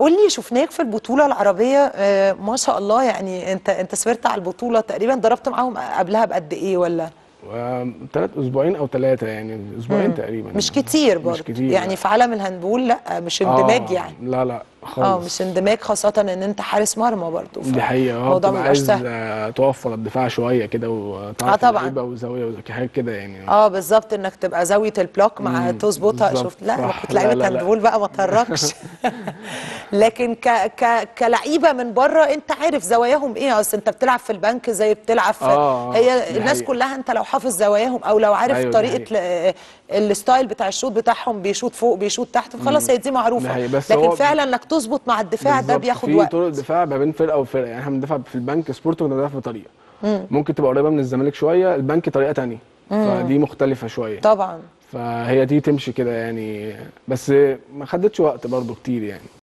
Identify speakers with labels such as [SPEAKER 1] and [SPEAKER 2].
[SPEAKER 1] قول لي شفناك في البطوله العربيه آه، ما شاء الله يعني انت انت سافرت على البطوله تقريبا ضربت معاهم قبلها بقد ايه ولا
[SPEAKER 2] ثلاث اسبوعين او ثلاثه يعني اسبوعين تقريبا
[SPEAKER 1] مش كتير برضه
[SPEAKER 2] مش كتير
[SPEAKER 1] يعني
[SPEAKER 2] لا.
[SPEAKER 1] في عالم الهاندبول لا مش اندماج
[SPEAKER 2] آه،
[SPEAKER 1] يعني
[SPEAKER 2] لا لا
[SPEAKER 1] اه
[SPEAKER 2] خالص
[SPEAKER 1] مش اندماج خاصه ان انت حارس مرمى برضه
[SPEAKER 2] دي حقيقة اه
[SPEAKER 1] الموضوع ما
[SPEAKER 2] بتبقى
[SPEAKER 1] بيبقاش
[SPEAKER 2] عايز
[SPEAKER 1] سهل
[SPEAKER 2] آه، توفر الدفاع شوية كده وتعرف
[SPEAKER 1] آه، طبعاً.
[SPEAKER 2] اللعيبة وزاوية وحاجات كده يعني
[SPEAKER 1] اه بالظبط انك تبقى زاويه البلوك مع
[SPEAKER 2] مم،
[SPEAKER 1] تظبطها
[SPEAKER 2] بالظبط،
[SPEAKER 1] شفت لا
[SPEAKER 2] صح.
[SPEAKER 1] كنت
[SPEAKER 2] لا،
[SPEAKER 1] لعيبه
[SPEAKER 2] لا، لا.
[SPEAKER 1] هاندبول بقى ما تهرجش لكن ك ك كلعيبه من بره انت عارف زواياهم ايه اصل انت بتلعب في البنك زي بتلعب في
[SPEAKER 2] آه،
[SPEAKER 1] هي
[SPEAKER 2] دي
[SPEAKER 1] الناس
[SPEAKER 2] حقيقة.
[SPEAKER 1] كلها انت لو حافظ زواياهم او لو عارف
[SPEAKER 2] أيوة، دي
[SPEAKER 1] طريقه ل- الستايل بتاع الشوط بتاعهم بيشوط فوق بيشوط تحت فخلاص هي دي
[SPEAKER 2] دي
[SPEAKER 1] معروفه
[SPEAKER 2] حقيقة، بس
[SPEAKER 1] لكن
[SPEAKER 2] هو
[SPEAKER 1] فعلا انك تظبط مع الدفاع ده
[SPEAKER 2] بالظبط.
[SPEAKER 1] بياخد
[SPEAKER 2] في
[SPEAKER 1] وقت
[SPEAKER 2] طرق دفاع ما بين فرقة وفرقة يعني احنا بندافع في البنك سبورت وبندافع بطريقة ممكن تبقى قريبة من الزمالك شوية البنك طريقة تانية فدي مختلفة شوية
[SPEAKER 1] طبعا
[SPEAKER 2] فهي دي تمشي كده يعني بس ما خدتش وقت برضو كتير يعني